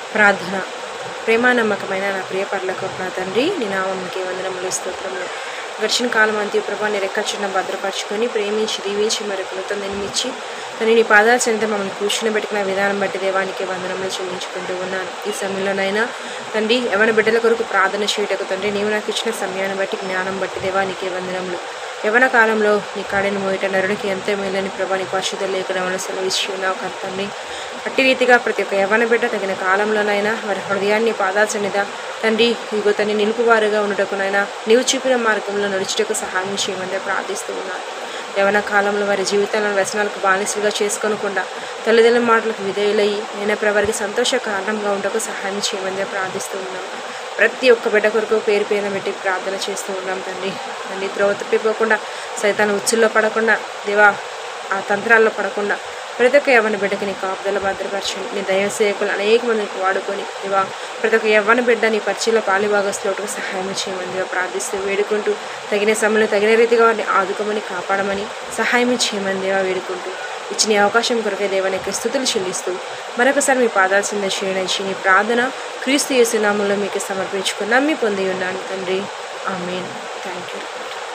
ప్రార్థన ప్రేమ నమ్మకమైన నా ప్రియ పర్లకు నా తండ్రి నీ నామంకి వందనములు స్తోత్రములు గడిచిన కాలం అంత్య ప్రభా నీ రెక్కచున్న భద్రపరుచుకొని ప్రేమించి దీవించి మరొక నూతనమిచ్చి తను నీ పాదాల చెంత మమ్మల్ని కూర్చుని పెట్టుకున్న విధానం బట్టి దేవానికి వందనములు చెల్లించుకుంటూ ఉన్నాను ఈ సమయంలోనైనా తండ్రి ఎవరి బిడ్డల కొరకు ప్రార్థన చేయటకు తండ్రి నీవు నాకు ఇచ్చిన సమయాన్ని బట్టి జ్ఞానం బట్టి దేవానికి వందనములు యవన కాలంలో నీ కాడిని మోయట నరుడికి ఎంతో మేలని ప్రభా నీ పరిశుద్ధ లేఖనంలో సెలవిచ్చి ఉన్నావు కర్తండి అట్టి రీతిగా ప్రతి ఒక్క యవన బిడ్డ తగిన కాలంలోనైనా వారి హృదయాన్ని పాదాచనిద తండ్రి ఇగో తన్ని నిలుపువారుగా ఉండటకునైనా నీవు చూపిన మార్గంలో నడుచుటకు సహాయం చేయమని ప్రార్థిస్తూ ఉన్నాను యవన కాలంలో వారి జీవితాలను వ్యసనాలకు బానిసలుగా చేసుకోనకుండా తల్లిదండ్రుల మాటలకు విధేయులయ్యి నేను వారికి సంతోష కారణంగా ఉండకు సహాయం చేయమని ప్రార్థిస్తూ ఉన్నాం ప్రతి ఒక్క బిడ్డ కొరకు పేరు పేరున పెట్టి ప్రార్థన చేస్తూ ఉన్నాం తండ్రి తండ్రి త్రోవ తప్పిపోకుండా సైతాన్ని ఉచ్చుల్లో పడకుండా దేవా ఆ తంత్రాల్లో పడకుండా ప్రతి ఒక్క యవ్వన బిడ్డకి నీ కాపుదల భద్రపరచండి నీ దైవ సేవకులు అనేక మందికి వాడుకొని దేవా ప్రతి ఒక్క యవ్వన బిడ్డ నీ పరిచయలో పాలిభాగస్తులకు సహాయం చేయమని దేవా ప్రార్థిస్తూ వేడుకుంటూ తగిన సమయంలో తగిన రీతిగా వారిని ఆదుకోమని కాపాడమని సహాయం చేయమని దేవా వేడుకుంటూ ఇచ్చిన ఈ అవకాశం కొరకే దేవానికి స్థుతులు చెల్లిస్తూ మరొకసారి మీ పాదాలు చింద చేయనిచ్చి నీ ప్రార్థన క్రీస్తు యేసునామంలో మీకు సమర్పించుకుని నమ్మి పొంది ఉన్నాను తండ్రి ఆమెన్ థ్యాంక్ యూ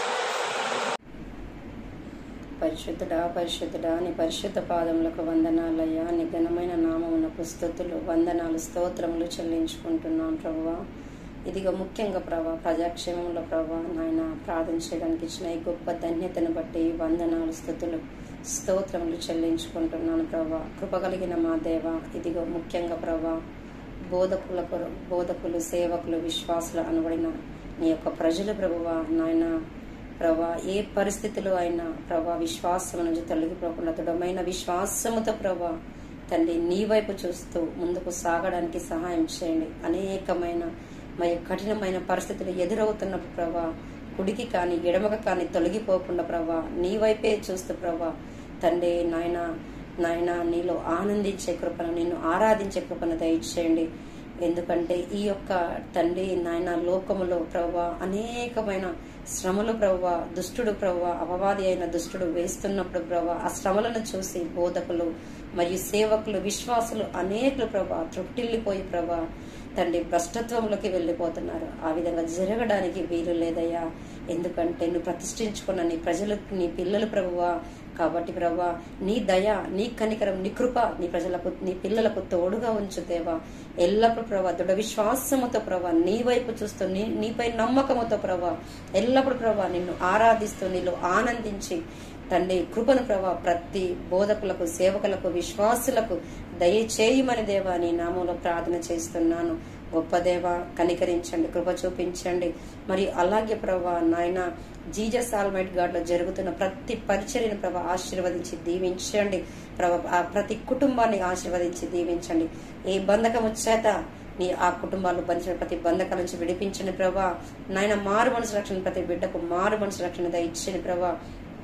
పరిశుద్ధుడా పరిశుద్ధుడా నీ పరిశుద్ధ పాదములకు వందనాలయ్యా నీ ఘనమైన నామమునకు స్థుతులు వందనాలు స్తోత్రములు చెల్లించుకుంటున్నాం ప్రభువా ఇదిగో ముఖ్యంగా ప్రభా ప్రజాక్షేమంలో ప్రభా నాయన ప్రార్థన చేయడానికి ఇచ్చిన ఈ గొప్ప ధన్యతను బట్టి వందనాలు స్థుతులు స్తోత్రములు చెల్లించుకుంటున్నాను ప్రభా కృప కలిగిన మా దేవ ఇదిగో ముఖ్యంగా ప్రభా బోధకుల కొర- బోధకులు సేవకులు విశ్వాసులు అనబడిన నీ యొక్క ప్రజలు ప్రభువా నాయన ప్రభా ఏ పరిస్థితిలో అయినా ప్రభా విశ్వాసం నుంచి తొలగిపోకుండా దృఢమైన విశ్వాసముతో ప్రభా తండ్రి నీ వైపు చూస్తూ ముందుకు సాగడానికి సహాయం చేయండి అనేకమైన మరి కఠినమైన పరిస్థితులు ఎదురవుతున్నప్పుడు ప్రభా కుడికి కానీ ఎడమక కానీ తొలగిపోకుండా ప్రభా నీ వైపే చూస్తూ ప్రభా తండ్రి నాయన నాయన నీలో ఆనందించే కృపను నిన్ను ఆరాధించే కృపను దయచేయండి ఎందుకంటే ఈ యొక్క తండ్రి నాయన లోకములో ప్రభా అనేకమైన శ్రమలు ప్రభా దుష్టుడు ప్రభా అపవాది అయిన దుష్టుడు వేస్తున్నప్పుడు ప్రభా ఆ శ్రమలను చూసి బోధకులు మరియు సేవకులు విశ్వాసులు అనేకులు ప్రభా తృప్టిల్లిపోయి ప్రభా తండ్రి భ్రష్టత్వంలోకి వెళ్ళిపోతున్నారు ఆ విధంగా జరగడానికి వీలు లేదయ్యా ఎందుకంటే నువ్వు ప్రతిష్ఠించుకున్న నీ ప్రజలు నీ పిల్లలు ప్రభువా కాబట్టి ప్రభా నీ దయ నీ కనికరం నీ కృప నీ ప్రజలకు నీ పిల్లలకు తోడుగా ఉంచు దేవా ఎల్లప్పుడూ ప్రభా దృఢ విశ్వాసముతో ప్రభా నీ వైపు చూస్తూ నీ నీపై నమ్మకముతో ప్రభా ఎల్లప్పుడూ ప్రభా నిన్ను ఆరాధిస్తూ నీలో ఆనందించి తండ్రి కృపను ప్రభా ప్రతి బోధకులకు సేవకులకు విశ్వాసులకు దయచేయమని దేవా నీ నామంలో ప్రార్థన చేస్తున్నాను గొప్ప దేవ కనికరించండి కృప చూపించండి మరి అలాగే ప్రభా నాయన జీజస్ ఆల్మైట్ గాడ్ లో జరుగుతున్న ప్రతి పరిచర్యను ప్రభా ఆశీర్వదించి దీవించండి ప్రభా ఆ ప్రతి కుటుంబాన్ని ఆశీర్వదించి దీవించండి ఏ బంధకము చేత నీ ఆ కుటుంబాలు బంధించిన ప్రతి బంధకాల నుంచి విడిపించండి ప్రభా నాయన మారు మనసు రక్షణ ప్రతి బిడ్డకు మారు మనసు రక్షణ దయచండి ప్రభా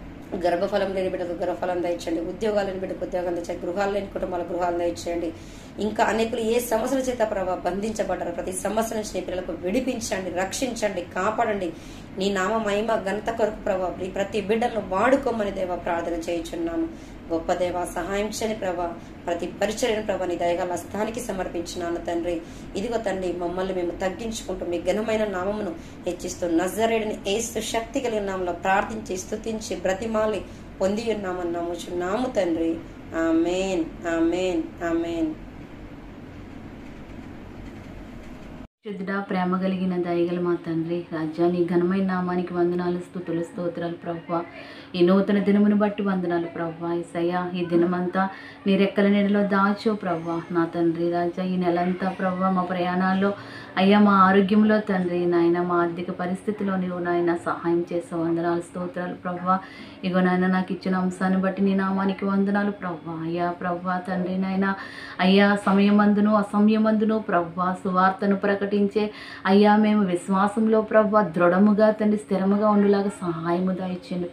గర్భఫలం లేని బిడ్డకు గర్భఫలం దయచండి ఉద్యోగాలు లేని బిడ్డకు ఉద్యోగం తెచ్చండి గృహాలు లేని కుటుంబాల గృహాలు దయచేయండి ఇంకా అనేకులు ఏ సమస్యల చేత ప్రభావ బంధించబడ్డారు ప్రతి సమస్య నుంచి నీ పిల్లలకు విడిపించండి రక్షించండి కాపాడండి నీ నామ మహిమ ఘనత కొరకు ప్రభావ ఈ ప్రతి బిడ్డలను వాడుకోమని దేవా ప్రార్థన చేయించున్నాను గొప్ప దేవ సహాయం చేయని ప్రభా ప్రతి పరిచర్యను ప్రభా నీ దయగల స్థానికి సమర్పించినాను తండ్రి ఇదిగో తండ్రి మమ్మల్ని మేము తగ్గించుకుంటూ మీ ఘనమైన నామమును హెచ్చిస్తూ నజరేడిని ఏస్తూ శక్తి కలిగిన నామంలో ప్రార్థించి స్తుతించి బ్రతిమాలి పొంది ఉన్నామని నమ్ముచున్నాము తండ్రి ఆమెన్ ఆమెన్ ఆమెన్ శుద్ధుడా ప్రేమ కలిగిన దయగల మా తండ్రి రాజా నీ ఘనమైన నామానికి వందనాలు స్థుతులు స్తోత్రాలు ప్రభా ఈ నూతన దినమును బట్టి వందనాలు ప్రభా ఈసయ్యా ఈ దినమంతా నీ రెక్కల నీడలో దాచో ప్రభా నా తండ్రి రాజా ఈ నెలంతా ప్రభా మా ప్రయాణాల్లో అయ్యా మా ఆరోగ్యంలో తండ్రి నాయన మా ఆర్థిక పరిస్థితిలో నీవు నాయన సహాయం చేసే వందనాలు స్తోత్రాలు ప్రభా ఇగో నాయన నాకు ఇచ్చిన అంశాన్ని బట్టి నీ నామానికి వందనాలు ప్రభా అయ్యా ప్రభా తండ్రి నాయన అయ్యా సమయమందును అసమయమందును ప్రభా సువార్తను ప్రకటించే అయ్యా మేము విశ్వాసంలో ప్రభా దృఢముగా తండ్రి స్థిరముగా ఉండేలాగా సహాయము దయచేయండి ప్రభా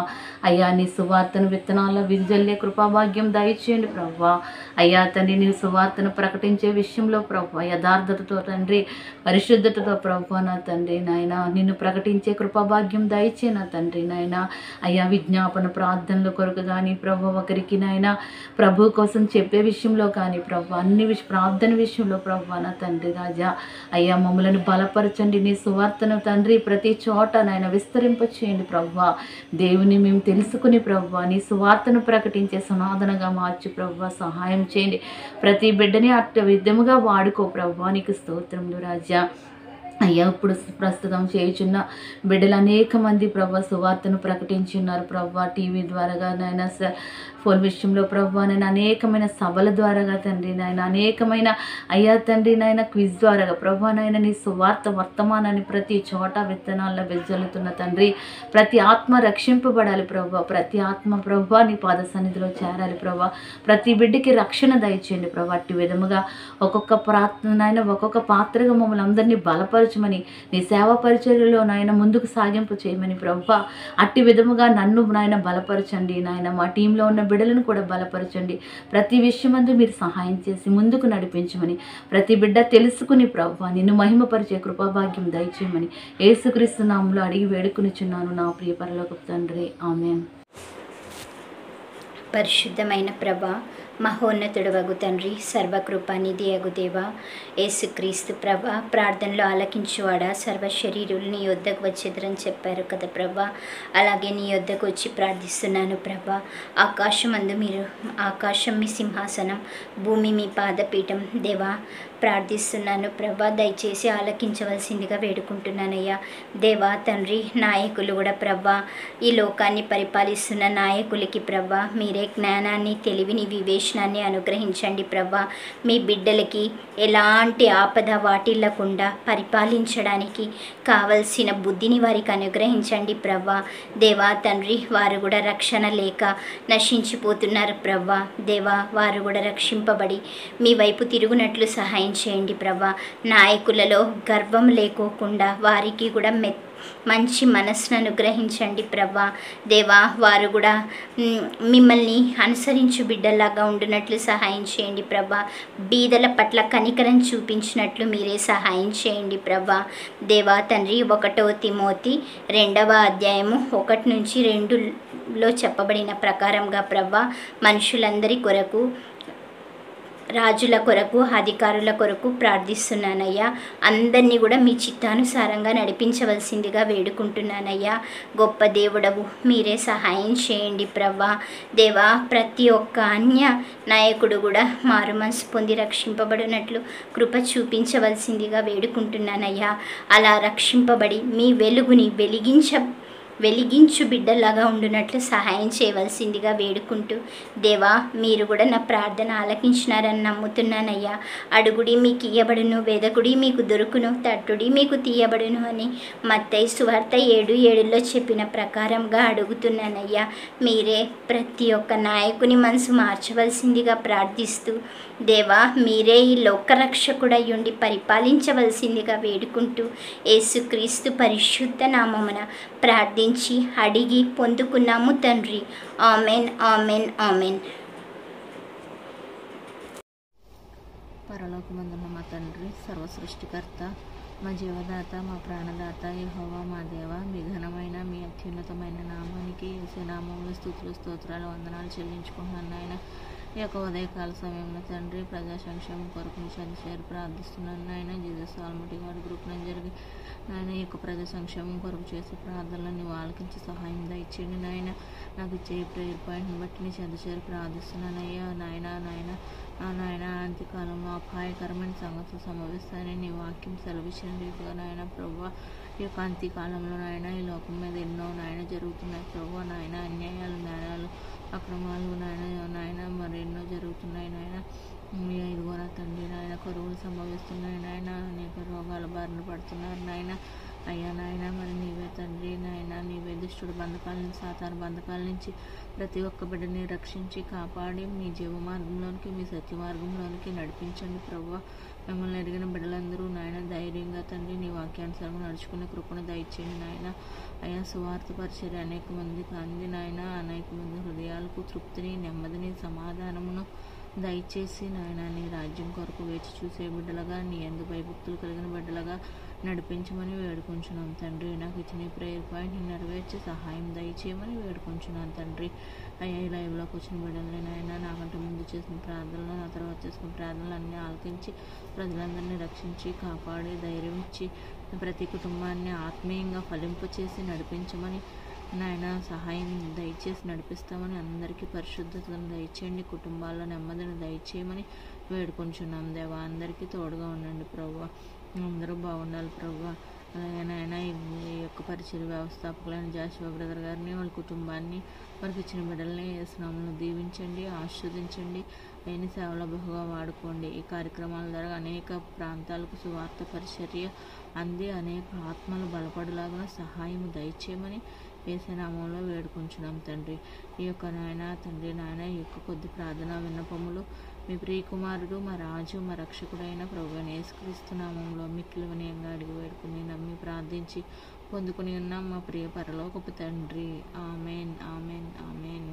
అయ్యా నీ సువార్తను విత్తనాల విజల్లే కృపాభాగ్యం దయచేయండి ప్రభా అయ్యా తండ్రి నీ సువార్తను ప్రకటించే విషయంలో ప్రభా యథార్థతతో తండ్రి పరిశుద్ధతతో ప్రభా నా తండ్రి నాయన నిన్ను ప్రకటించే కృపాభాగ్యం దయచే నా తండ్రి నాయన అయ్యా విజ్ఞాపన ప్రార్థనల కొరకు కానీ ప్రభు ఒకరికి నాయన ప్రభు కోసం చెప్పే విషయంలో కానీ ప్రభు అన్ని విష ప్రార్థన విషయంలో ప్రభు నా తండ్రి రాజా అయ్యా మమ్మలను బలపరచండి నీ సువార్తను తండ్రి ప్రతి చోట నాయన విస్తరింప చేయండి ప్రభు దేవుని మేము తెలుసుకుని ప్రభు నీ సువార్తను ప్రకటించే సనాదనగా మార్చి ప్రభు సహాయం చేయండి ప్రతి బిడ్డని అట్ట విధముగా వాడుకో ప్రభు నీకు స్తోత్రములు రాజా అయ్యా ఇప్పుడు ప్రస్తుతం చేయుచున్న బిడ్డలు అనేక మంది ప్రభా సువార్తను ప్రకటించి ఉన్నారు ప్రభా టీవీ ద్వారాగా నాయన స- ఫోన్ విషయంలో ప్రభా నేను అనేకమైన సభల ద్వారాగా తండ్రి నాయన అనేకమైన అయ్యా తండ్రి నాయన క్విజ్ ద్వారాగా ప్రభా నాయన నీ సువార్త వర్తమానాన్ని ప్రతి చోట విత్తనాల్లో వెజ్జల్లుతున్న తండ్రి ప్రతి ఆత్మ రక్షింపబడాలి ప్రభా ప్రతి ఆత్మ ప్రభా నీ పాద సన్నిధిలో చేరాలి ప్రభా ప్రతి బిడ్డకి రక్షణ దయచేయండి ప్రభా అట్టి విధముగా ఒక్కొక్క ప్రార్థన నాయన ఒక్కొక్క పాత్రగా మమ్మల్ని అందరినీ బలపరచమని నీ సేవా పరిచర్యలో నాయన ముందుకు సాగింపు చేయమని ప్రభా అట్టి విధముగా నన్ను నాయన బలపరచండి నాయన మా టీంలో ఉన్న బిడ్డలను కూడా బలపరచండి ప్రతి విషయమందు మీరు సహాయం చేసి ముందుకు నడిపించమని ప్రతి బిడ్డ తెలుసుకుని ప్రభా నిన్ను మహిమపరిచే కృపాభాగ్యం దయచేయమని ఏసుక్రీస్తు నామంలో అడిగి వేడుకునిచున్నాను నా ప్రియ పరలోక తండ్రి ఆమెన్ పరిశుద్ధమైన ప్రభ మహోన్నతుడవగు తండ్రి సర్వకృపానిధి అగు దేవ యేసుక్రీస్తు ప్రభ ప్రార్థనలో ఆలకించువాడా సర్వ శరీరులు నీ యొద్దకు వచ్చేదరని చెప్పారు కదా ప్రభ అలాగే నీ యొద్దకు వచ్చి ప్రార్థిస్తున్నాను ప్రభ ఆకాశం అందు మీరు ఆకాశం మీ సింహాసనం భూమి మీ పాదపీఠం దేవా ప్రార్థిస్తున్నాను ప్రభా దయచేసి ఆలకించవలసిందిగా వేడుకుంటున్నానయ్యా దేవా తండ్రి నాయకులు కూడా ప్రభా ఈ లోకాన్ని పరిపాలిస్తున్న నాయకులకి ప్రభా మీరే జ్ఞానాన్ని తెలివిని వివేచనాన్ని అనుగ్రహించండి ప్రభా మీ బిడ్డలకి ఎలాంటి ఆపద వాటిల్లకుండా పరిపాలించడానికి కావలసిన బుద్ధిని వారికి అనుగ్రహించండి ప్రభా దేవా తండ్రి వారు కూడా రక్షణ లేక నశించిపోతున్నారు ప్రభా దేవా వారు కూడా రక్షింపబడి మీ వైపు తిరుగునట్లు సహాయం చేయండి ప్రభా నాయకులలో గర్వం లేకోకుండా వారికి కూడా మె మంచి మనస్సును అనుగ్రహించండి ప్రభా దేవా వారు కూడా మ్, మిమ్మల్ని అనుసరించు బిడ్డలాగా ఉండునట్లు సహాయం చేయండి ప్రభా బీదల పట్ల కనికరం చూపించినట్లు మీరే సహాయం చేయండి ప్రభా దేవా తండ్రి ఒకటో తిమోతి రెండవ అధ్యాయము ఒకటి నుంచి రెండులో చెప్పబడిన ప్రకారంగా ప్రభా మనుషులందరి కొరకు రాజుల కొరకు అధికారుల కొరకు ప్రార్థిస్తున్నానయ్యా అందరినీ కూడా మీ చిత్తానుసారంగా నడిపించవలసిందిగా వేడుకుంటున్నానయ్యా గొప్ప దేవుడవు మీరే సహాయం చేయండి ప్రవ్వా దేవా ప్రతి ఒక్క అన్య నాయకుడు కూడా మారు మనసు పొంది రక్షింపబడినట్లు కృప చూపించవలసిందిగా వేడుకుంటున్నానయ్యా అలా రక్షింపబడి మీ వెలుగుని వెలిగించ వెలిగించు బిడ్డలాగా ఉండునట్లు సహాయం చేయవలసిందిగా వేడుకుంటూ దేవా మీరు కూడా నా ప్రార్థన ఆలకించినారని నమ్ముతున్నానయ్యా అడుగుడి మీకు ఇయ్యబడును వెదకుడి మీకు దొరుకును తట్టుడి మీకు తీయబడును అని మత్తయి సువార్త ఏడు ఏడులో చెప్పిన ప్రకారంగా అడుగుతున్నానయ్యా మీరే ప్రతి ఒక్క నాయకుని మనసు మార్చవలసిందిగా ప్రార్థిస్తూ దేవా మీరే ఈ లోకరక్షకుడయ్యుండి పరిపాలించవలసిందిగా వేడుకుంటూ యేసుక్రీస్తు పరిశుద్ధ నామమున ప్రార్థించి అడిగి పొందుకున్నాము తండ్రి ఆమెన్ ఆమెన్ ఆమెన్ పరలోకమందున్న మా తండ్రి సర్వ సృష్టికర్త మా జీవదాత మా ప్రాణదాత యెహోవా మా దేవ మీ ఘనమైన మీ అత్యున్నతమైన నామానికి యేసు నామంలో స్థుతులు స్తోత్రాలు వందనాలు చెల్లించుకుంటున్నాను నాయన ఈ యొక్క ఉదయకాల సమయంలో తండ్రి ప్రజా సంక్షేమం కొరకు మీ చేరి ప్రార్థిస్తున్నాను నాయన జీసస్ ఆల్మటి గారి గ్రూప్ నుంచి జరిగి నాయన ఈ యొక్క ప్రజా సంక్షేమం కొరకు చేసే ప్రార్థనలు నీవు ఆలకించి సహాయం దయచేయండి నాయన నాకు ఇచ్చే ప్రేయర్ పాయింట్ని బట్టి నీ చెంత చేరి ప్రార్థిస్తున్నాను అయ్యా నాయన నాయన ఆ నాయన అంత్యకాలంలో అపాయకరమైన సంగతులు సంభవిస్తాయని నీ వాక్యం సెలవిచ్చిన రీతిగా నాయన ప్రభు ఈ యొక్క అంత్యకాలంలో నాయన ఈ లోకం మీద ఎన్నో నాయన జరుగుతున్నాయి ప్రభు నాయన అన్యాయాలు నేరాలు అక్రమాలు నాయన నాయన మరి ఎన్నో జరుగుతున్నాయి నాయన మీ ఇదిగో నా తండ్రి నాయన కరువులు సంభవిస్తున్నాయి నాయన అనేక రోగాల బారిన పడుతున్నారు నాయన అయ్యా నాయన మరి నీవే తండ్రి నాయన నీవే దుష్టుడు బంధకాల నుంచి సాతాను బంధకాల నుంచి ప్రతి ఒక్క బిడ్డని రక్షించి కాపాడి మీ జీవ మార్గంలోనికి మీ సత్య మార్గంలోనికి నడిపించండి ప్రభు మిమ్మల్ని ఎరిగిన బిడ్డలందరూ నాయన ధైర్యంగా తండ్రి నీ వాక్యానుసారం నడుచుకునే కృపను దయచేయండి నాయన అయా సువార్త పరిచర్య అనేక మందికి అంది నాయన అనేక మంది హృదయాలకు తృప్తిని నెమ్మదిని సమాధానమును దయచేసి నాయన నీ రాజ్యం కొరకు వేచి చూసే బిడ్డలుగా నీ ఎందు భయభక్తులు కలిగిన బిడ్డలుగా నడిపించమని వేడుకుంటున్నాం తండ్రి నాకు ఇచ్చిన ఈ ప్రేయర్ పాయింట్ని నెరవేర్చి సహాయం దయచేయమని వేడుకుంటున్నాను తండ్రి అయ్యా ఈ లైవ్లోకి వచ్చిన బిడ్డల్ని నాయన నాకంటే ముందు చేసిన ప్రార్థనలు నా తర్వాత చేసిన ప్రార్థనలు అన్నీ ఆలకించి ప్రజలందరినీ రక్షించి కాపాడి ధైర్యం ఇచ్చి ప్రతి కుటుంబాన్ని ఆత్మీయంగా ఫలింపచేసి నడిపించమని నాయన సహాయం దయచేసి నడిపిస్తామని అందరికీ పరిశుద్ధతను దయచేయండి కుటుంబాల్లో నెమ్మదిని దయచేయమని వేడుకుంటున్నాం దేవా అందరికీ తోడుగా ఉండండి ప్రభు అందరూ బాగుండాలి ప్రభు అలాగే నాయన ఈ యొక్క పరిచయ వ్యవస్థాపకులైన జాషువా బ్రదర్ గారిని వాళ్ళ కుటుంబాన్ని వారికి ఇచ్చిన బిడ్డల్ని స్నామంలో దీవించండి ఆస్వాదించండి అయిన సేవల బహుగా వాడుకోండి ఈ కార్యక్రమాల ద్వారా అనేక ప్రాంతాలకు సువార్త పరిచర్య అంది అనేక ఆత్మలు బలపడలాగా సహాయం దయచేయమని వేసే నామంలో వేడుకుంటున్నాం తండ్రి ఈ యొక్క నాయన తండ్రి నాయన ఈ యొక్క కొద్ది ప్రార్థన విన్నపములు మీ ప్రియకుమారుడు మా రాజు మా రక్షకుడైన ప్రభు యేసుక్రీస్తు నామంలో మిక్కిలి వినయంగా అడిగి వేడుకుని నమ్మి ప్రార్థించి పొందుకుని ఉన్నాం మా ప్రియ పరలోకపు తండ్రి ఆమెన్ ఆమెన్ ఆమెన్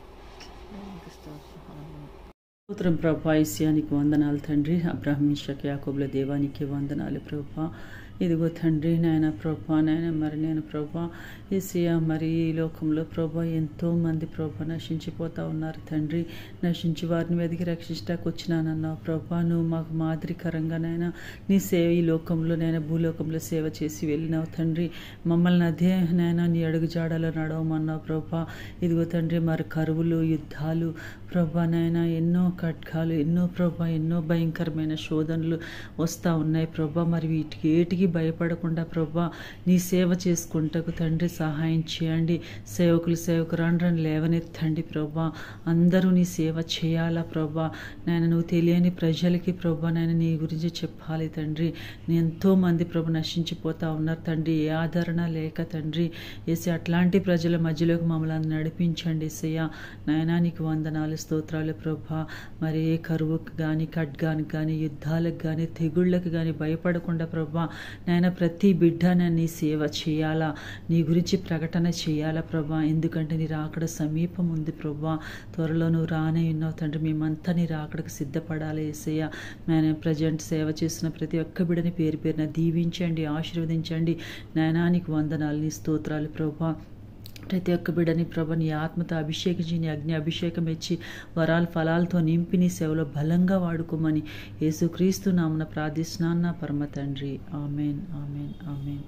దేవునికి స్తోత్రం. హల్లెలూయా. స్తోత్రం ప్రభా ఇస్యానికి వందనాలు తండ్రి అబ్రాహ్మిషక్ యాకోబుల దేవానికి వందనాలు ప్రభా ఇదిగో తండ్రి నాయన ప్రభా నాయన మరి నేను ప్రభా ఏసియా మరి ఈ లోకంలో ప్రభా ఎంతో మంది ప్రభా నశించిపోతా ఉన్నారు తండ్రి నశించి వారిని వెతికి రక్షించడానికి వచ్చినానన్నావు ప్రభా నువ్వు మాకు మాదిరికరంగా నాయన నీ సేవ ఈ లోకంలో నాయన భూలోకంలో సేవ చేసి వెళ్ళినావు తండ్రి మమ్మల్ని అదే నాయన నీ అడుగు జాడలో నడవమన్నావు ప్రభా ఇదిగో తండ్రి మరి కరువులు యుద్ధాలు ప్రభా నాయన ఎన్నో కట్కాలు ఎన్నో ప్రభా ఎన్నో భయంకరమైన శోధనలు వస్తూ ఉన్నాయి ప్రభా మరి వీటికి ఏటికి భయపడకుండా ప్రభా నీ సేవ చేసుకుంటకు తండ్రి సహాయం చేయండి సేవకులు సేవకురాండ్రని లేవనెత్తండి ప్రభా అందరూ నీ సేవ చేయాలా ప్రభా నాయన నువ్వు తెలియని ప్రజలకి ప్రభా నాయన నీ గురించి చెప్పాలి తండ్రి నీ ఎంతో మంది ప్రభు నశించిపోతా ఉన్నారు తండ్రి ఏ ఆదరణ లేక తండ్రి ఏసి అట్లాంటి ప్రజల మధ్యలోకి మమ్మల్ని నడిపించండి ఏసయ్య నాయనా నీకు వందనాలు స్తోత్రాలు ప్రభా మరి ఏ కరువుకు కానీ ఖడ్గానికి కానీ యుద్ధాలకు కానీ తెగుళ్ళకు కానీ భయపడకుండా ప్రభా నాయన ప్రతి బిడ్డ నేను నీ సేవ చేయాలా నీ గురించి ప్రకటన చేయాలా ప్రభా ఎందుకంటే నీ రాకడ సమీపం ఉంది ప్రభా త్వరలో నువ్వు రానే ఉన్నావు తండ్రి మేమంతా నీ రాకడకు సిద్ధపడాలి ఏసయ్య నేను ప్రజెంట్ సేవ చేసిన ప్రతి ఒక్క బిడ్డని పేరు పేరున దీవించండి ఆశీర్వదించండి నాయనానికి వందనాలు నీ స్తోత్రాలు ప్రభా ప్రతి ఒక్క బిడ్డని ప్రభ నీ ఆత్మతో అభిషేకించి నీ అగ్ని అభిషేకం ఇచ్చి వరాల ఫలాలతో నింపి నీ సేవలో బలంగా వాడుకోమని యేసుక్రీస్తు నామన ప్రార్థిస్తున్నాన్న పరమ తండ్రి ఆమెన్ ఆమెన్ ఆమెన్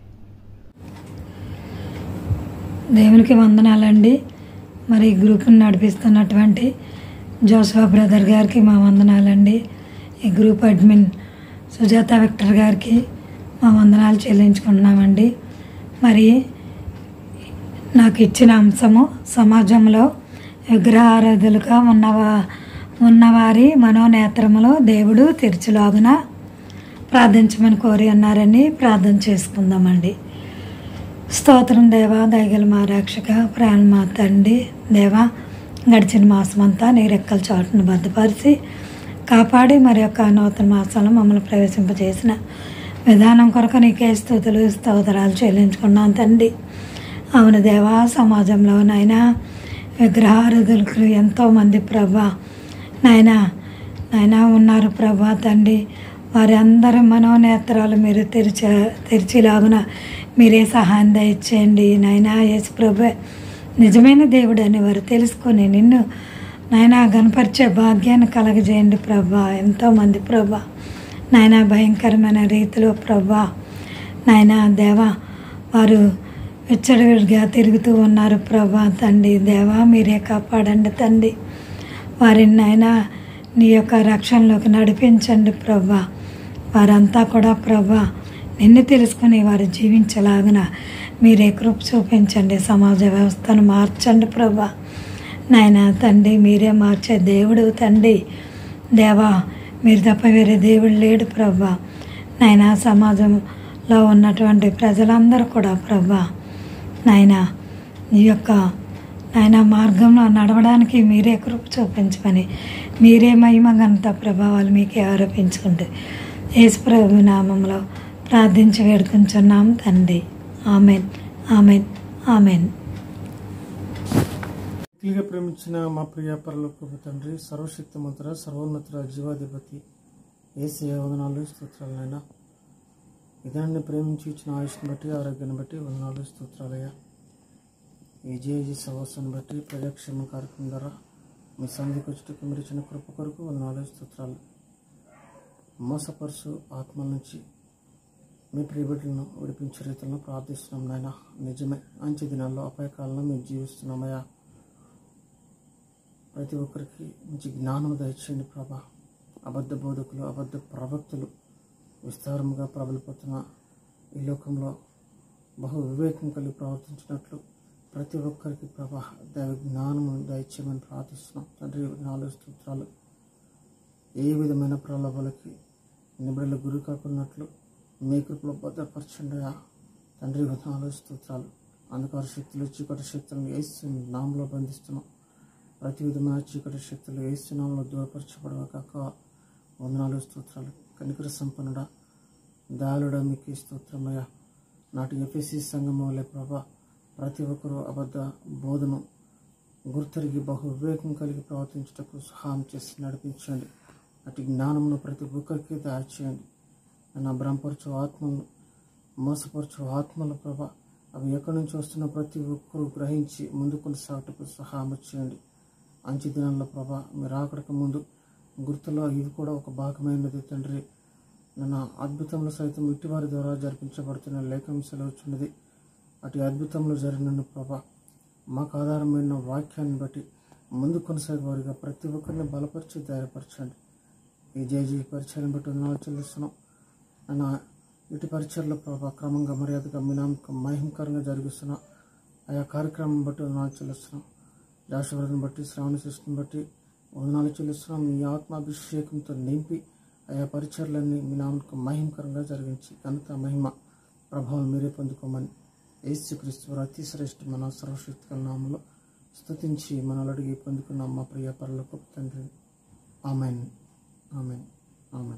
దేవునికి వందనాలండి మరి ఈ గ్రూప్ని నడిపిస్తున్నటువంటి జోసఫా బ్రదర్ గారికి మా వందనాలండి ఈ గ్రూప్ అడ్మిన్ సుజాత విక్టర్ గారికి మా వందనాలు చెల్లించుకుంటున్నామండి మరి నాకు ఇచ్చిన అంశము సమాజంలో విగ్రహారాధులుగా ఉన్నవా ఉన్నవారి మనోనేత్రములో దేవుడు తెరిచిలాగున ప్రార్థించమని కోరి ఉన్నారని ప్రార్థన చేసుకుందామండి స్తోత్రం దేవా దయగల మా రక్షక ప్రాణ మా తండ్రి దేవా గడిచిన మాసం అంతా నీ రెక్కల చాటును భద్రపరిచి కాపాడి మరి యొక్క నూతన మాసంలో మమ్మల్ని ప్రవేశింపజేసిన విధానం కొరకు నీకే స్థుతులు స్తోత్రాలు చెల్లించుకున్నాను తండ్రి అవును దేవా సమాజంలో నాయన విగ్రహారాధులకు ఎంతోమంది ప్రభా నాయన నాయన ఉన్నారు ప్రభా తండ్రి వారి అందరి మనోనేత్రాలు మీరు తెరిచ తెరిచిలాగున మీరే సహాయం దయచేయండి నాయన యేసు ప్రభు నిజమైన దేవుడు అని వారు తెలుసుకొని నిన్ను నాయన గనపరిచే భాగ్యాన్ని కలగజేయండి ప్రభా ఎంతోమంది ప్రభా నాయన భయంకరమైన రీతిలో ప్రభా నాయన దేవా వారు విచ్చలవిడిగా తిరుగుతూ ఉన్నారు ప్రభా తండ్రి దేవా మీరే కాపాడండి తండ్రి వారిని నాయన నీ యొక్క రక్షణలోకి నడిపించండి ప్రభా వారంతా కూడా ప్రభా నిన్ను తెలుసుకుని వారు జీవించలాగున మీరే కృప చూపించండి సమాజ వ్యవస్థను మార్చండి ప్రభా నాయన తండ్రి మీరే మార్చే దేవుడు తండ్రి దేవా మీరు తప్ప వేరే దేవుడు లేడు ప్రభా నాయన సమాజంలో లో ఉన్నటువంటి ప్రజలందరూ కూడా ప్రభా నాయన ఈ యొక్క నాయన మార్గంలో నడవడానికి మీరే కృప చూపించమని మీరే మహిమ ఘనత ప్రభావాలు మీకే ఆరోపించుకుంటే యేసు ప్రభు నామంలో ప్రార్థించి వేడుకుంటున్నాం తండ్రి ఆమెన్ ఆమెన్ ఆమెన్ మిక్కిలిగా ప్రేమించిన మా ప్రియ పరలోకపు తండ్రి సర్వశక్తిమంతుర సర్వోన్నతుల జీవాధిపతి ఏసీ వందనాలు స్తోత్రాలనైనా ఇదాన్ని ప్రేమించి ఇచ్చిన ఆయుష్ని బట్టి ఆరోగ్యాన్ని బట్టి వందనాలు స్తోత్రాలయ్యా ఈ జేజీ సహవాసాన్ని బట్టి ప్రజాక్షేమ కార్యక్రమం ద్వారా మీ సంధికి వచ్చేటప్పుడు మీరు ఇచ్చిన కృప కొరకు వందనాలు స్తోత్రాలు మోసపరుసు ఆత్మల నుంచి మీ ప్రియబిడ్డలను విడిపించే రీతిలో ప్రార్థిస్తున్నాం నాయన నిజమే అంచె దినాల్లో అపాయకాలంలో మేము జీవిస్తున్నామయ్యా ప్రతి ఒక్కరికి మంచి జ్ఞానం దయచేయండి ప్రభా అబద్ధ బోధకులు అబద్ధ ప్రవక్తులు విస్తారముగా ప్రబలిపోతున్న ఈ లోకంలో బహు వివేకం కలిగి ప్రవర్తించినట్లు ప్రతి ఒక్కరికి ప్రభా దైవ జ్ఞానము దయచేయమని ప్రార్థిస్తున్నాం తండ్రి నాలుగు స్తోత్రాలు ఏ విధమైన ప్రలోభాలకి నిబిడలు గురి కాకున్నట్లు మీ కృపలో భద్రపరచండి తండ్రి నాలుగు స్తోత్రాలు అంధకార శక్తులు చీకటి శక్తులను వేసి నామంలో బంధిస్తున్నాం ప్రతి విధమైన చీకటి శక్తులు వేస్తున్నాంలో దూరపరచబడగాక వందనాలు స్తోత్రాలు కనికర సంపన్నుడ దాలుడ మీకు స్తోత్రమయ్య నాటి ఎఫ్ఎస్సి సంఘం వల్లే ప్రభా ప్రతి ఒక్కరూ అబద్ధ బోధను గుర్తెరిగి బహు వివేకం కలిగి ప్రవర్తించుటకు సహాయం చేసి నడిపించండి అటు జ్ఞానమును ప్రతి ఒక్కరికి దాచేయండి నా భ్రమపరచు ఆత్మలు మోసపరచు ఆత్మల ప్రభ అవి ఎక్కడి నుంచి వస్తున్న ప్రతి ఒక్కరూ గ్రహించి ముందు కొనసాగటకు సహాయం చేయండి అంచె దినాల్లో ప్రభా మీరు ఆకడక ముందు గుర్తులో ఇవి కూడా ఒక భాగమైనది తండ్రి నన్ను అద్భుతంలో సైతం ఇటువారి ద్వారా జరిపించబడుతున్న లేఖం సెలవుచున్నది అటు అద్భుతంలో జరిగిన ప్రభా మాకు ఆధారమైన వాక్యాన్ని బట్టి ముందు కొనసాగే వారిగా ప్రతి ఒక్కరిని బలపరిచి ధైర్యపరచండి ఈ జేజీ పరిచయం బట్టి వందనాలు చెల్లిస్తున్నాం నన్ను ఇటు పరిచయలో ప్రభా క్రమంగా మర్యాదగా మీ నామకం మహిమకరంగా జరిగిస్తున్న ఆయా కార్యక్రమం బట్టి వందనాలు చెల్లిస్తున్నాం జాషవరని బట్టి శ్రావణ శిష్టిని బట్టి వందనాలు చెల్లిస్తున్నాం మీ ఆత్మాభిషేకంతో నింపి ఆయా పరిచయాలన్నీ మీ నామకం మహిమకరంగా జరిగించి ఘనత మహిమ ప్రభావం మీరే పొందుకోమని యేసుక్రీస్తు వారి అతి శ్రేష్టమైన సర్వశక్తిగల నామంలో స్తుతించి మనల్ని అడిగి పొందుకున్నాం మా ప్రియ పరలోక తండ్రి ఆమెన్ ఆమెన్ ఆమెన్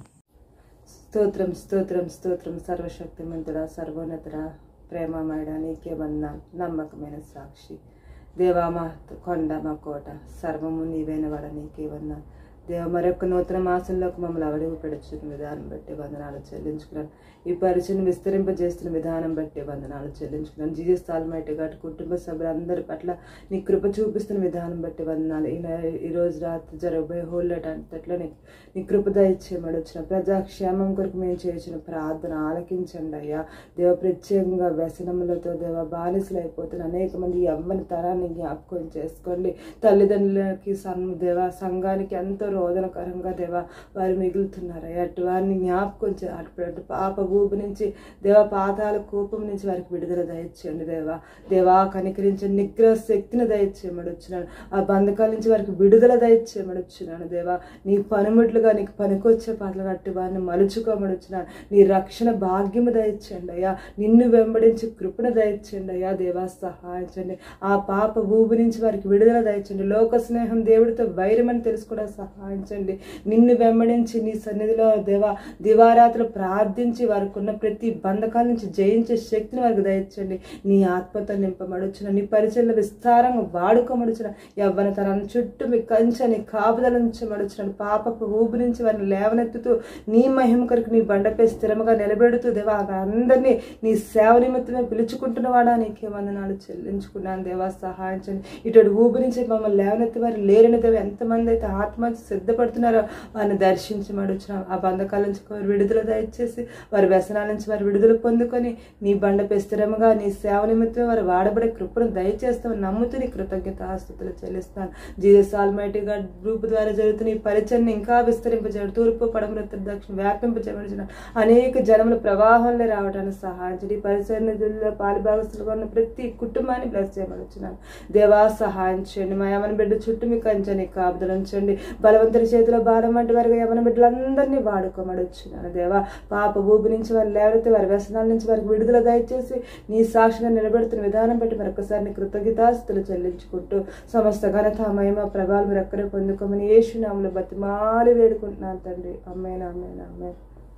స్తోత్రం స్తోత్రం స్తోత్రం సర్వశక్తిమంతుడా సర్వోన్నతుడా ప్రేమమయడా నీకే వందనాలు నమ్మకమైన సాక్షి దేవా మా కొండ మా కోట సర్వము నీవైన వాడ నీకే వందనాలు దేవ మరొక నూతన మాసంలోకి మమ్మల్ని అడుగు పెడుచున్న విధానం బట్టి వందనాలు చెల్లించుకున్నాను ఈ పరిచయం విస్తరింపజేస్తున్న విధానం బట్టి వందనాలు చెల్లించుకున్నాను జీజస్ తాల్మైట్ గట్ కుటుంబ సభ్యులందరి పట్ల నీ కృప చూపిస్తున్న విధానం బట్టి వందనాలు ఈ న- ఈ రోజు రాత్రి జరగబోయే హోల్డేట్ అంతట్లో నీ నీ కృప దయచేయమని వచ్చిన ప్రజాక్షేమం కొరకు మేము చేసిన ప్రార్థన ఆలకించండి అయ్యా దేవ ప్రత్యేకంగా వ్యసనములతో దేవ బానిసలు అయిపోతున్న అనేక మంది ఈ అమ్మని తరాన్ని జ్ఞాపకం చేసుకోండి తల్లిదండ్రులకి సం దేవ సంఘానికి ఎంతో రోదనకరంగా దేవ వారు మిగులుతున్నారయ్యా అటు వారిని జ్ఞాపకం చే అటు అటు పాప ఊపు నుంచి దేవ పాతాల కూపం నుంచి వారికి విడుదల దయచేయండి దేవా దేవా కనికరించండి నిగ్రహ శక్తిని దయచేయమని వచ్చినాను ఆ బంధకాల నుంచి వారికి విడుదల దయచేయమని వచ్చినాను దేవా నీ పనిముట్లుగా నీకు పనికొచ్చే పాటలు కట్టి వారిని మలుచుకోమని వచ్చినాను నీ రక్షణ భాగ్యము దయచేయండి అయ్యా నిన్ను వెంబడించి కృపణ దయచేయండి అయ్యా దేవా సహాయించండి ఆ పాప ఊబి నుంచి వారికి విడుదల దయచండి లోక స్నేహం దేవుడితో వైరమని తెలుసుకోవడం సహాయించండి నిన్ను వెంబడించి నీ సన్నిధిలో దేవా దివారాత్రులు ప్రార్థించి వారికి ఉన్న ప్రతి బంధకాల నుంచి జయించే శక్తిని వారికి దయచండి నీ ఆత్మతో నింపమడుచున నీ పరిచయలు విస్తారంగా వాడుకోమడుచున యవ్వన తరాన్ని చుట్టూ మీ కంచె నీ కాపుదల నుంచి మడుచున పాపపు ఊబి నుంచి వారిని లేవనెత్తుతూ నీ మహిమ కొరకు నీ బండపై స్థిరముగా నిలబెడుతూ దేవా అందరినీ నీ సేవ నిమిత్తమే పిలుచుకుంటున్నవాడా నీకే వందనాలు చెల్లించుకున్నాను దేవా సహాయించండి ఇటువంటి ఊబి నుంచి మమ్మల్ని లేవనెత్తి వారు లేరని దేవ ఎంతమంది అయితే ఆత్మహత్య సిద్ధపడుతున్నారో వారిని దర్శించమడుచున్నాం ఆ బంధకాల నుంచి వారు విడుదల దయచేసి వారి వ్యసనాల నుంచి వారు విడుదల పొందుకొని నీ బండపై స్థిరముగా నీ సేవ నిమిత్తమే వారు వాడబడే కృపను దయచేస్తామని నమ్ముతూ నీ కృతజ్ఞత ఆస్తుతులు చెల్లిస్తాను జీఎస్ ఆల్మైటీగా గ్రూప్ ద్వారా జరుగుతున్న ఈ పరిచయని ఇంకా విస్తరింపజేయడం తూర్పు పడమర ఉత్తర దక్షిణ వ్యాపింపజేయబడిన అనేక జనముల ప్రవాహంలో రావడానికి సహాయం చేయండి ఈ పరిచయ నిధుల్లో పాలుభాగస్తులుగా ఉన్న ప్రతి కుటుంబాన్ని బ్లెస్ చేయబడుచున్నాను దేవా సహాయం చేయండి మా యమన బిడ్డ చుట్టూ మీ కంచెని కాపుదలించండి బల బలవంతుల చేతిలో భారం వంటి వారిగా యవన బిడ్డలందరినీ వాడుకోమడి వచ్చినాను దేవా పాప ఊపి నుంచి వారు లేవనెత్తి వారి వ్యసనాల నుంచి వారికి విడుదల దయచేసి నీ సాక్షిగా నిలబెడుతున్న విధానం బట్టి మరొకసారి నీ కృతజ్ఞతాస్తులు చెల్లించుకుంటూ సమస్త ఘనత మహిమ ప్రభావం మీరు అక్కడే పొందుకోమని ఏసునాములు బతిమాలి వేడుకుంటున్నాను తండ్రి అమ్మేనా అమ్మేనా అమ్మే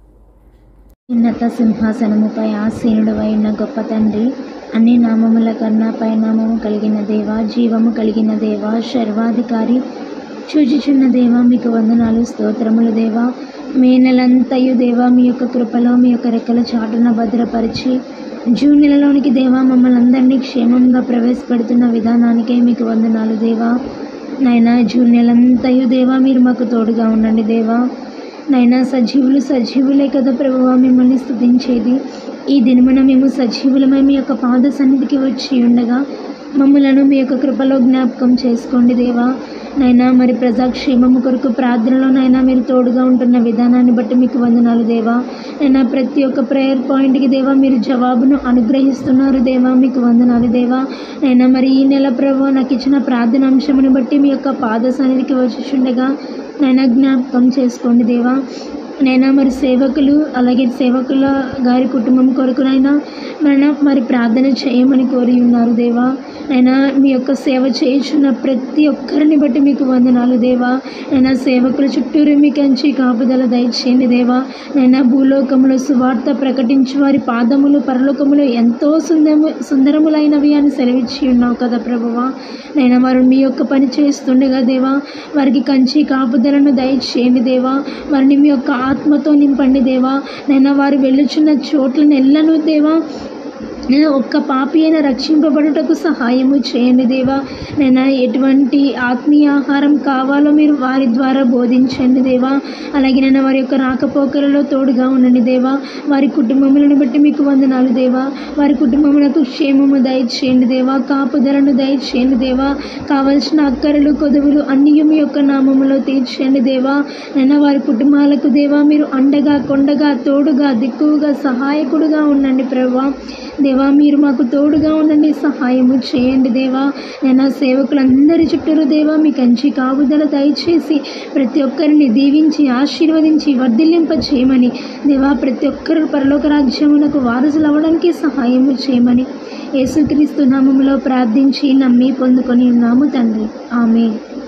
ఉన్నత సింహాసనముపై ఆసీనుడు అయిన గొప్ప తండ్రి అన్ని నామముల కన్నా పైనామము కలిగిన దేవ జీవము కలిగిన దేవ సర్వాధికారి చూచుచున్న దేవ మీకు వందనాలు స్తోత్రములు దేవ మే నెలంతయు దేవ మీ యొక్క కృపలో మీ యొక్క రెక్కల చాటున భద్రపరిచి జూన్ నెలలోనికి దేవా మమ్మల్ని అందరినీ క్షేమంగా ప్రవేశపెడుతున్న విధానానికే మీకు వందనాలు దేవా నాయనా జూన్ నెలంతయు దేవా మీరు మాకు తోడుగా ఉండండి దేవా నైనా సజీవులు సజీవులే కదా ప్రభువా మిమ్మల్ని స్తుతించేది ఈ దినమున మేము సజీవులమై మీ యొక్క పాద సన్నిధికి వచ్చి ఉండగా మమ్మలను మీ యొక్క కృపలో జ్ఞాపకం చేసుకోండి దేవా నైనా మరి ప్రజాక్షేమము కొరకు ప్రార్థనలో నైనా మీరు తోడుగా ఉంటున్న విధానాన్ని బట్టి మీకు వందనాలు దేవా నైనా ప్రతి ఒక్క ప్రేయర్ పాయింట్కి దేవా మీరు జవాబును అనుగ్రహిస్తున్నారు దేవా మీకు వందనాలు దేవా నైనా మరి ఈ నెల ప్రభు నాకు ఇచ్చిన ప్రార్థన అంశముని బట్టి మీ యొక్క పాద సన్నిధికి వచ్చి ఉండగా నైనా జ్ఞాపకం చేసుకోండి దేవా నైనా మరి సేవకులు అలాగే సేవకుల గారి కుటుంబం కొరకునైనా మన మరి ప్రార్థన చేయమని కోరి ఉన్నారు దేవా నైనా మీ యొక్క సేవ చేయుచున్న ప్రతి ఒక్కరిని బట్టి మీకు వందనాలు దేవా నైనా సేవకుల చుట్టూరు మీ కంచి కాపుదల దయచేయండి దేవా నైనా భూలోకములో సువార్త ప్రకటించి వారి పాదములు పరలోకములు ఎంతో సుందరము సుందరములైనవి అని సెలవిచ్చి ఉన్నావు కదా ప్రభువా నైనా వారు మీ యొక్క పని చేస్తుండగా దేవా వారికి కంచి కాపుదలను దయచేయండి దేవా వారిని మీ యొక్క ఆత్మతో నింపండి దేవా నైనా వారు వెళ్ళుచున్న చోట్లను ఎల్లను దేవా నేను ఒక్క పాపి అయిన రక్షింపబడుటకు సహాయము చేయండి దేవా నేను ఎటువంటి ఆత్మీయ ఆహారం కావాలో మీరు వారి ద్వారా బోధించండి దేవా అలాగే నేను వారి యొక్క రాకపోకలలో తోడుగా ఉండండి దేవా వారి కుటుంబములను బట్టి మీకు వందనాలు దేవా వారి కుటుంబములకు క్షేమము దయచేయండి దేవా కాపుదలను దయచేయండి దేవా కావలసిన అక్కరలు కొదువులు అన్నీ మీ యొక్క నామములో తీర్చండి దేవా నేను వారి కుటుంబాలకు దేవా మీరు అండగా కొండగా తోడుగా దిక్కువగా సహాయకుడుగా ఉండండి ప్రభా దేవా మీరు మాకు తోడుగా ఉండండి సహాయము చేయండి దేవా నేను సేవకులందరి చుట్టూరు దేవా మీ కంచి కాపుదల దయచేసి ప్రతి ఒక్కరిని దీవించి ఆశీర్వదించి వర్ధిల్లింప చేయమని దేవా ప్రతి ఒక్కరు పరలోక రాజ్యమునకు వారసులు అవ్వడానికి సహాయము చేయమని యేసుక్రీస్తు నామములో ప్రార్థించి నమ్మి పొందుకొని ఉన్నాము తండ్రి ఆమె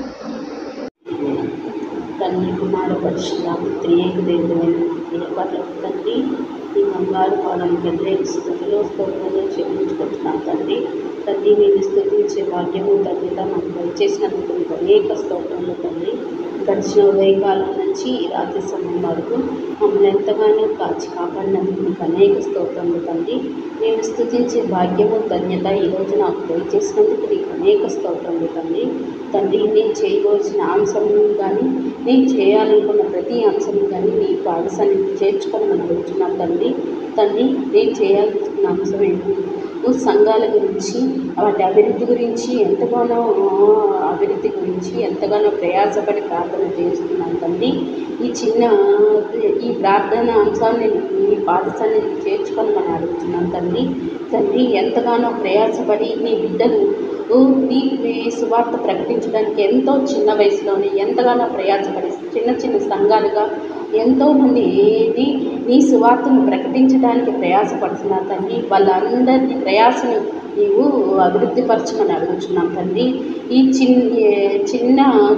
తండ్రి కుమార పరిశుద్ధ త్రియేక దేవుడైన ప్రియపట్ల తండ్రి ఈ బంగారు పాలన ప్రత్యేక స్థితిలో స్తోత్రంలో చెల్లించుకుంటున్నాం తండ్రి తండ్రి నేను స్థుతించే భాగ్యము ధన్యత మాకు దయచేసినందుకు మీకు అనేక స్తోత్రములు తండ్రి గడిచిన ఉదయకాలం నుంచి ఈ రాత్రి సమయం వరకు మమ్మల్ని ఎంతగానో కాచి కాపాడినందుకు మీకు అనేక స్తోత్రములు తండ్రి నేను స్థుతించే భాగ్యము ధన్యత ఈరోజు నాకు దయచేసినందుకు నీకు అనేక స్తోత్రములు తండ్రి తండ్రి నేను చేయవలసిన అంశం కానీ నేను చేయాలనుకున్న ప్రతి అంశం కానీ నీ పాఠశాలని చేర్చుకొని మనం వెళ్తున్నాం తండ్రి తండ్రి నేను చేయాలనుకున్న అంశం ఏంటి నువ్వు సంఘాల గురించి వాటి అభివృద్ధి గురించి ఎంతగానో అభివృద్ధి గురించి ఎంతగానో ప్రయాసపడి ప్రార్థన చేస్తున్నాను తండ్రి ఈ చిన్న ఈ ప్రార్థన అంశాన్ని నీ పాఠశాలని చేర్చుకొని మనం అడుగుతున్నాం తండ్రి తండ్రి ఎంతగానో ప్రయాసపడి నీ బిడ్డలు నీ సువార్త ప్రకటించడానికి ఎంతో చిన్న వయసులోనే ఎంతగానో ప్రయాసపడి చిన్న చిన్న సంఘాలుగా ఎంతోమంది నీ నీ సువార్తను ప్రకటించడానికి ప్రయాసపడుతున్నారు తండ్రి వాళ్ళందరినీ ప్రయాసను నీవు అభివృద్ధి పరచమని అడుగుతున్నాం తండ్రి ఈ చిన్న చిన్న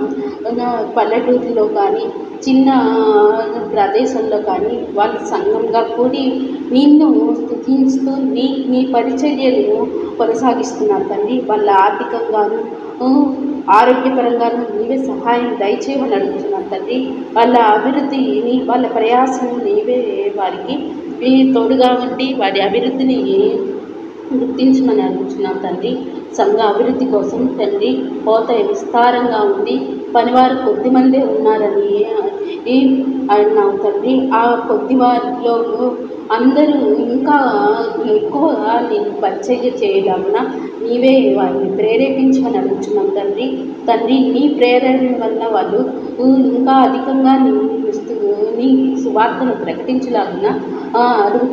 పల్లెటూరులో కానీ చిన్న ప్రదేశంలో కానీ వాళ్ళు సంఘంగా కూడి నిన్ను స్థుతిస్తూ నీ నీ పరిచర్యలను కొనసాగిస్తున్నారు తండ్రి వాళ్ళ ఆర్థికంగాను ఆరోగ్యపరంగాను నీవే సహాయం దయచేయమని అడుగుతున్నాను తండ్రి వాళ్ళ అభివృద్ధిని వాళ్ళ ప్రయాసం నీవే వారికి తోడుగా ఉండి వారి అభివృద్ధిని గుర్తించమని అడుగుతున్నాం తండ్రి సంఘ అభివృద్ధి కోసం తండ్రి కోత విస్తారంగా ఉంది పనివారు కొద్ది మందే ఉన్నారని ఈ అన్నావు తండ్రి ఆ కొద్ది వారిలో అందరూ ఇంకా ఎక్కువగా నేను పరిచర్య చేయలాగున నీవే వారిని ప్రేరేపించమని అడుగుతున్నాం తండ్రి తండ్రి నీ ప్రేరణ వల్ల వాళ్ళు ఇంకా అధికంగా నీ నీ సువార్తను ప్రకటించలాగున అడుగు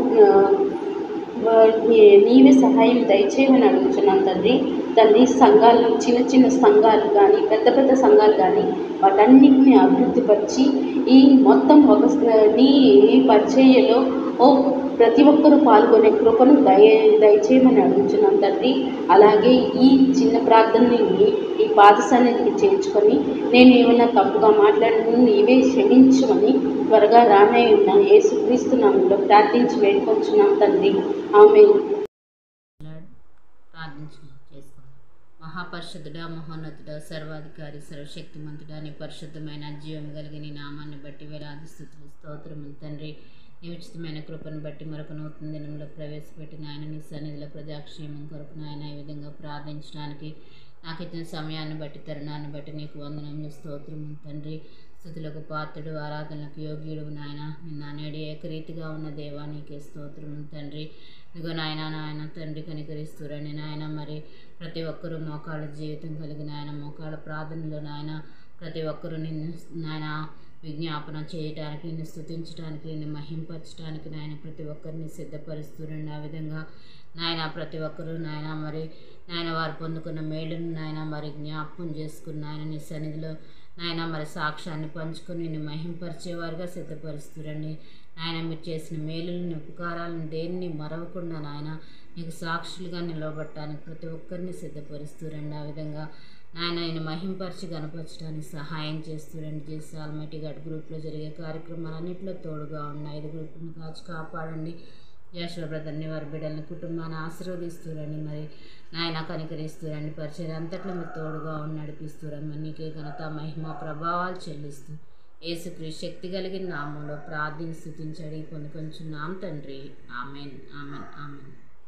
నీవే సహాయం దయచేయమని అడుగుతున్నాను తండ్రి తండ్రి సంఘాలు చిన్న చిన్న సంఘాలు కానీ పెద్ద పెద్ద సంఘాలు కానీ వాటన్నిటిని అభివృద్ధిపరిచి ఈ మొత్తం ఒక స- నీ పరిచర్యలో ఓ ప్రతి ఒక్కరూ పాల్గొనే కృపను దయ దయచేయమని అడుగుతున్నాం తండ్రి అలాగే ఈ చిన్న ప్రార్థనని ఈ పాద సన్నిధికి చేర్చుకొని నేను ఏమైనా తప్పుగా మాట్లాడిన నీవే క్షమించమని త్వరగా రానే ఉన్న యేసుక్రీస్తు నామంలో ప్రార్థించి వేడుకొంచున్నాం తండ్రి ఆమె ప్రార్థించుకున్నాం చేసుకున్నాం మహాపరిషుద్ధుడా మహోన్నతుడా సర్వాధికారి సర్వశక్తిమంతుడా నీ పరిశుద్ధమైన జీవం కలిగిన నీ నామాన్ని బట్టి వేలాది స్థుతులు స్తోత్రములు తండ్రి నీ ఉచితమైన కృపను బట్టి మరొక నూతన దినంలో ప్రవేశపెట్టిన ఆయన నీ సన్నిధిలో ప్రజాక్షేమం కొరకు నాయన ఈ విధంగా ప్రార్థించడానికి నాకు ఇచ్చిన సమయాన్ని బట్టి తరుణాన్ని బట్టి నీకు వందనములు స్తోత్రములు తండ్రి స్థుతులకు పాత్రుడు ఆరాధనలకు యోగ్యుడు నాయన నిన్న నేడు ఏకరీతిగా ఉన్న దేవా నీకే స్తోత్రములు తండ్రి ఇదిగో నాయన నాయన తండ్రి కనికరిస్తురండి నాయన మరి ప్రతి ఒక్కరూ మోకాళ్ళ జీవితం కలిగిన ఆయన మోకాళ్ళ ప్రార్థనలో నాయన ప్రతి ఒక్కరూ నిన్ను నాయన విజ్ఞాపన చేయటానికి నిన్ను స్థుతించడానికి నిన్ను మహింపరచడానికి నాయన ప్రతి ఒక్కరిని సిద్ధపరుస్తురండి ఆ విధంగా నాయన ప్రతి ఒక్కరూ నాయన మరి నాయన వారు పొందుకున్న మేలును నాయన మరి జ్ఞాపకం చేసుకున్న ఆయన నీ సన్నిధిలో నాయన మరి సాక్ష్యాన్ని పంచుకొని నిన్ను మహింపరిచేవారుగా సిద్ధపరుస్తురండి నాయన మీరు చేసిన మేలులను ఉపకారాలను దేన్ని మరవకుండా నాయన నీకు సాక్షులుగా నిలవబట్టడానికి ప్రతి ఒక్కరిని సిద్ధపరుస్తురండి ఆ విధంగా నాయన నేను మహింపరిచి గనపరచడానికి సహాయం చేస్తురండి చేసి ఆల్మటి గడ్ గ్రూప్లో జరిగే కార్యక్రమాలన్నింటిలో తోడుగా ఉన్న ఐదు గ్రూపులను కాచి కాపాడండి యశ్వ బ్రదర్ని వారి బిడ్డల్ని కుటుంబాన్ని ఆశీర్వదిస్తురండి మరి నాయన కనికరిస్తురండి పరిచయం అంతట్లో మీరు తోడుగా ఉండి నడిపిస్తురమ్మ నీకే ఘనత మహిమ ప్రభావాలు చెల్లిస్తూ యేసుక్రీస్తు శక్తి కలిగిన నామంలో ప్రార్థన స్థుతించడి పొందుకొంచున్నాం తండ్రి ఆమెన్ ఆమెన్ ఆమెన్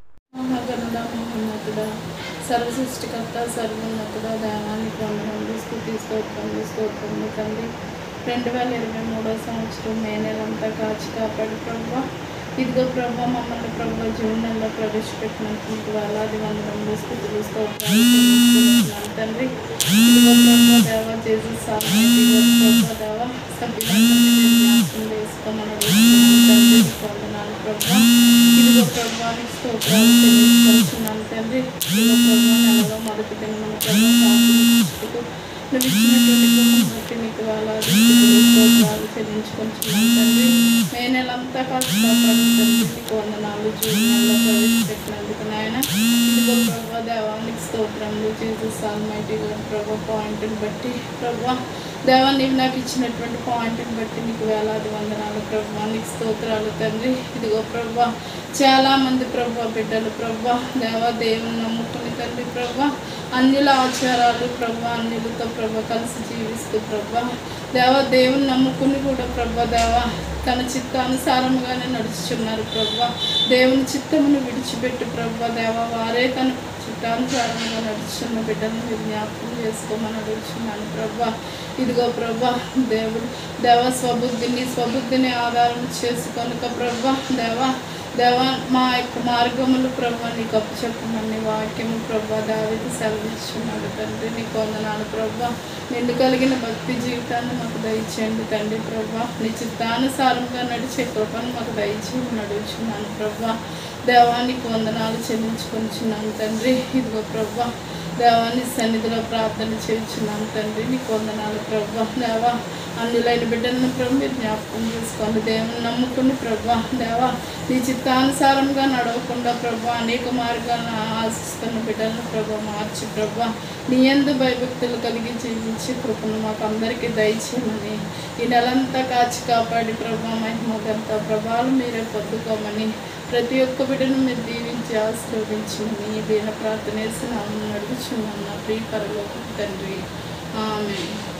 మహాగణుడ మహోన్నతుడ సర్వసృష్టికర్త సర్వోన్నతుడ దైవానికి వందనములు స్థుతి స్తోత్రములు స్తోత్రములు తండ్రి రెండు వేల ఇరవై మూడో సంవత్సరం మే నెలంతా కాచి కాపాడు ప్రభు ఇదిగో ప్రభు మమ్మల్ని ప్రభు జూన్ నెలలో ప్రవేశపెట్టినందుకు మీకు వేలాది వందనములు స్థుతులు స్తోత్రాలు చెల్లిస్తున్నాను తండ్రి ఇదిగో ప్రభు దేవ జేసస్ ఆల్మైటీ ప్రభు దేవ సభ్యులందరినీ జ్ఞాపకం చేసుకోమని అడుగుతున్నాను తండ్రి నీకు వందనాలు ప్రభు ఇదిగో ప్రభానికి స్తోత్రాలు చెల్లించుకుంటున్నాను తండ్రి ఇదిగో ప్రభు నెలలో మొదటి దినమున ప్రభు సాక్షికు నువ్వు ఇచ్చినటువంటి కృపను బట్టి నీకు వేలాది స్థుతులు స్తోత్రాలు చెల్లించుకుంటున్నాను తండ్రి మే నెలంతా కాస్త కాపాడు తండ్రి నీకు వందనాలు జూన్ నెలలో ప్రవేశపెట్టినందుకు నాయన ఇదిగో ప్రభు దేవానికి స్తోత్రములు జీసస్ ఆల్మైటీ ప్రభు పాయింట్ని బట్టి ప్రభు దేవా నీవు నాకు ఇచ్చినటువంటి పాయింట్ని బట్టి నీకు వేలాది వందనాలు ప్రభు నీకు స్తోత్రాలు తండ్రి ఇదిగో ప్రభు చాలా మంది ప్రభు బిడ్డలు ప్రభు దేవా దేవుని నమ్ముకుని తండ్రి ప్రభు అన్యుల ఆచారాలు ప్రభు అన్యులతో ప్రభు కలిసి జీవిస్తూ ప్రభు దేవ దేవుని నమ్ముకుని కూడా ప్రభు దేవ తన చిత్తానుసారముగానే నడుచుచున్నారు ప్రభు దేవుని చిత్తమును విడిచిపెట్టి ప్రభు దేవ వారే తన చిత్తానుసారంగా నడుచున్న బిడ్డలను మీరు జ్ఞాపకం చేసుకోమని అడుగుతున్నాను ప్రభా ఇదిగో ప్రభా దేవుడు దేవ స్వబుద్ధిని స్వబుద్ధిని ఆధారం చేసుకొనుక ప్రభా దేవా దేవా మా యొక్క మార్గములు ప్రభా నీకు అప్పచెప్పమని వాక్యము ప్రభా దావికి సెలవిస్తున్నాడు తండ్రి నీకు వందనాలు ప్రభా నిండు కలిగిన భక్తి జీవితాన్ని మాకు దయచేయండి తండ్రి ప్రభా నీ చిత్తానుసారంగా నడిచే కృపను మాకు దయచేయమని అడుగుతున్నాను ప్రభా దేవానికి వందనాలు చెల్లించుకొనిచున్నాను తండ్రి ఇదిగో ప్రభా దేవాన్ని సన్నిధిలో ప్రార్థన చేయించున్నాను తండ్రి నీకు వందనాలు ప్రభా దేవా అందులైన బిడ్డలను ప్రభు మీరు జ్ఞాపకం చేసుకోండి దేవుని నమ్ముకుని ప్రభా దేవా నీ చిత్తానుసారంగా నడవకుండా ప్రభా అనేక మార్గాలను ఆశిస్తున్న బిడ్డలను ప్రభా మార్చి ప్రభా నీ ఎందు భయభక్తులు కలిగి జీవించి కృపను మాకు అందరికీ దయచేయమని ఈ నెలంతా కాచి కాపాడి ప్రభా మహిమ గంత ప్రభావం మీరే పొందుకోమని ప్రతి ఒక్క బిడ్డను మీరు దీవించి ఆశీర్వదించమని ఈ దీన ప్రార్థన వేసి నామం నడుచున్నాను నా ప్రియ పరలోక తండ్రి ఆమె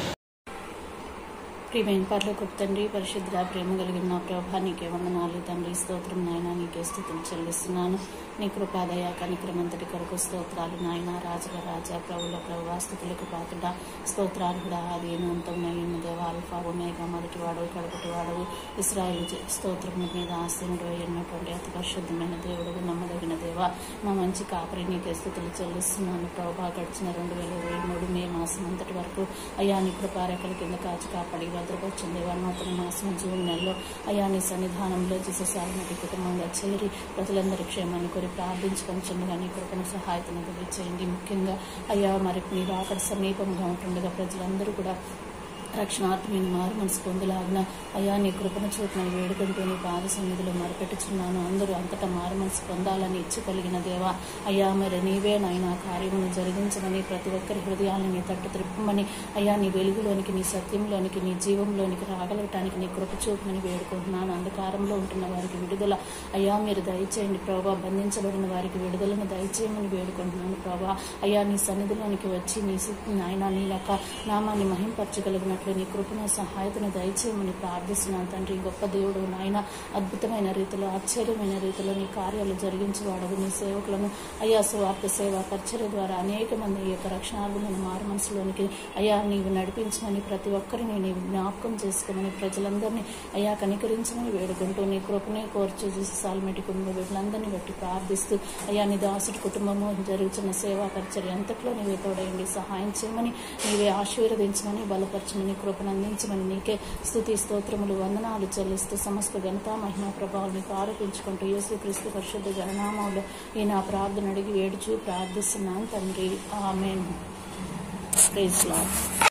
ప్రియమైన పర్లకు తండ్రి పరిశుద్ధ ప్రేమ కలిగిన నా ప్రభా నీకే వందనాలు తండ్రి స్తోత్రం నాయన నీకే స్థుతులు చెల్లిస్తున్నాను నీ కృపాదయ కనిక్రమంతటి కొరకు స్తోత్రాలు నాయన రాజుల రాజా ప్రభుల ప్రభు స్థుతులకు పాత్రుడ స్తోత్రాలు కూడా అది అంతం నలిన దేవ అల్ఫా ఒమేగా మొదటి వాడవు కడపటి వాడవు ఇస్రాయిల్ స్తోత్రం మీద ఆశీనుడు ఉన్నటువంటి అతి పరిశుద్ధమైన దేవుడు నమ్మదగిన దేవ మా మంచి కాపరి నీకే స్థుతులు చెల్లిస్తున్నాను ప్రభా గడిచిన రెండు వేల ఇరవై మూడు మే మాసం అంతటి వరకు అయ్యా నీ కృపారేఖల కింద కాచి కాపాడి భద్రపరిచింది నూతన మాసం జూన్ నెలలో అయ్యా నీ సన్నిధానంలో జీససాలనటి కుటుంబంగా చేరి ప్రజలందరి క్షేమాన్ని కోరి ప్రార్థించుకొని చిన్నగా నీ కృపను సహాయతను తెలియచేయండి ముఖ్యంగా అయ్యా మరి మీరు అక్కడ సమీపంగా ఉంటుండగా ప్రజలందరూ కూడా రక్షణాత్మీని మారు మనసు పొందలాగిన అయ్యా నీ కృపను చూపునని వేడుకుంటూ నీ పాద సన్నిధిలో మొరపెట్టుచున్నాను అందరూ అంతటా మారు మనసు పొందాలని ఇచ్చి కలిగిన దేవా అయ్యా మరి నీవే నాయన కార్యమును జరిగించమని ప్రతి ఒక్కరి హృదయాన్ని నీ తట్టు త్రిప్పమని అయ్యా నీ వెలుగులోనికి నీ సత్యంలోనికి నీ జీవంలోనికి రాగలగటానికి నీ కృప చూపమని వేడుకుంటున్నాను అంధకారంలో ఉంటున్న వారికి విడుదల అయ్యా మీరు దయచేయండి ప్రభా బంధించబడిన వారికి విడుదలను దయచేయమని వేడుకుంటున్నాను ప్రభా అయ్యా నీ సన్నిధిలోనికి వచ్చి నీ సి- నాయన నీ యొక్క నామాన్ని మహింపరచగలిగినట్లు నీ కృపను సహాయతను దయచేయమని ప్రార్థిస్తున్నాను తండ్రి గొప్ప దేవుడు నాయన అద్భుతమైన రీతిలో ఆశ్చర్యమైన రీతిలో నీ కార్యాలు జరిగించేవాడవు నీ సేవకులను అయ్యా సువార్త సేవ పరిచర్య ద్వారా అనేక మంది ఈ యొక్క రక్షణార్థులను మారు మనసులోనికి అయ్యా నీవు నడిపించమని ప్రతి ఒక్కరిని నీవు జ్ఞాపకం చేసుకోమని ప్రజలందరినీ అయ్యా కనికరించమని వేడుకుంటూ నీ కృపనే కోర్చు చూసి సాల్మెటి కుటుంబ వీళ్ళందరినీ బట్టి ప్రార్థిస్తూ అయ్యా నీ దాసుడి కుటుంబము జరుగుతున్న సేవా పరిచర్య అంతట్లో నీవే తోడయండి సహాయం చేయమని నీవే ఆశీర్వదించమని బలపరచమని కృపను అందించమని నీకే స్థుతి స్తోత్రములు వందనాలు చెల్లిస్తూ సమస్త ఘనత మహిమా ప్రభావం నీకు ఆరోపించుకుంటూ యేసు క్రీస్తు పరిశుద్ధ జననామంలో ఈ నా ప్రార్థన అడిగి వేడుచు ప్రార్థిస్తున్నాను తండ్రి ఆమెన్ ప్రైజ్ లార్డ్